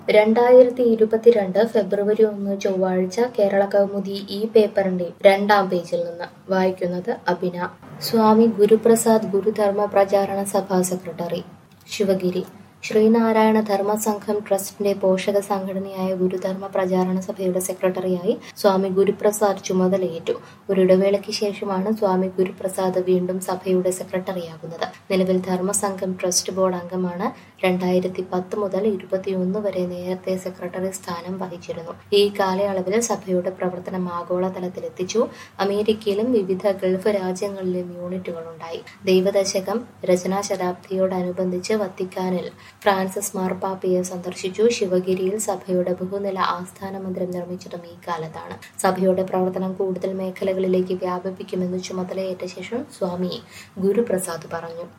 രണ്ടായിരത്തി ഇരുപത്തിരണ്ട് ഫെബ്രുവരി ഒന്ന് ചൊവ്വാഴ്ച കേരള കൗമുദി ഈ പേപ്പറിന്റെ രണ്ടാം പേജിൽ നിന്ന് വായിക്കുന്നത് അഭിന സ്വാമി ഗുരുപ്രസാദ് ഗുരുധർമ്മ പ്രചാരണ സഭാ സെക്രട്ടറി ശിവഗിരി ശ്രീനാരായണ ധർമ്മസംഘം ട്രസ്റ്റിന്റെ പോഷക സംഘടനയായ ഗുരുധർമ്മ പ്രചാരണ സഭയുടെ സെക്രട്ടറിയായി സ്വാമി ഗുരുപ്രസാദ് ചുമതലയേറ്റു ഒരിടവേളയ്ക്ക് ശേഷമാണ് സ്വാമി ഗുരുപ്രസാദ് വീണ്ടും സഭയുടെ സെക്രട്ടറിയാകുന്നത് നിലവിൽ ധർമ്മസംഘം ട്രസ്റ്റ് ബോർഡ് അംഗമാണ് രണ്ടായിരത്തി പത്ത് മുതൽ ഇരുപത്തിയൊന്ന് വരെ നേരത്തെ സെക്രട്ടറി സ്ഥാനം വഹിച്ചിരുന്നു ഈ കാലയളവിൽ സഭയുടെ പ്രവർത്തനം ആഗോളതലത്തിലെത്തിച്ചു അമേരിക്കയിലും വിവിധ ഗൾഫ് രാജ്യങ്ങളിലും യൂണിറ്റുകളുണ്ടായി ദൈവദശകം രചനാ ശതാബ്ദിയോടനുബന്ധിച്ച് വത്തിക്കാനിൽ ഫ്രാൻസിസ് മാർപ്പാപ്പയെ സന്ദർശിച്ചു ശിവഗിരിയിൽ സഭയുടെ ബഹുനില ആസ്ഥാന മന്ദിരം നിർമ്മിച്ചതും ഈ കാലത്താണ് സഭയുടെ പ്രവർത്തനം കൂടുതൽ മേഖലകളിലേക്ക് വ്യാപിപ്പിക്കുമെന്ന് ചുമതലയേറ്റ ശേഷം സ്വാമി ഗുരുപ്രസാദ് പറഞ്ഞു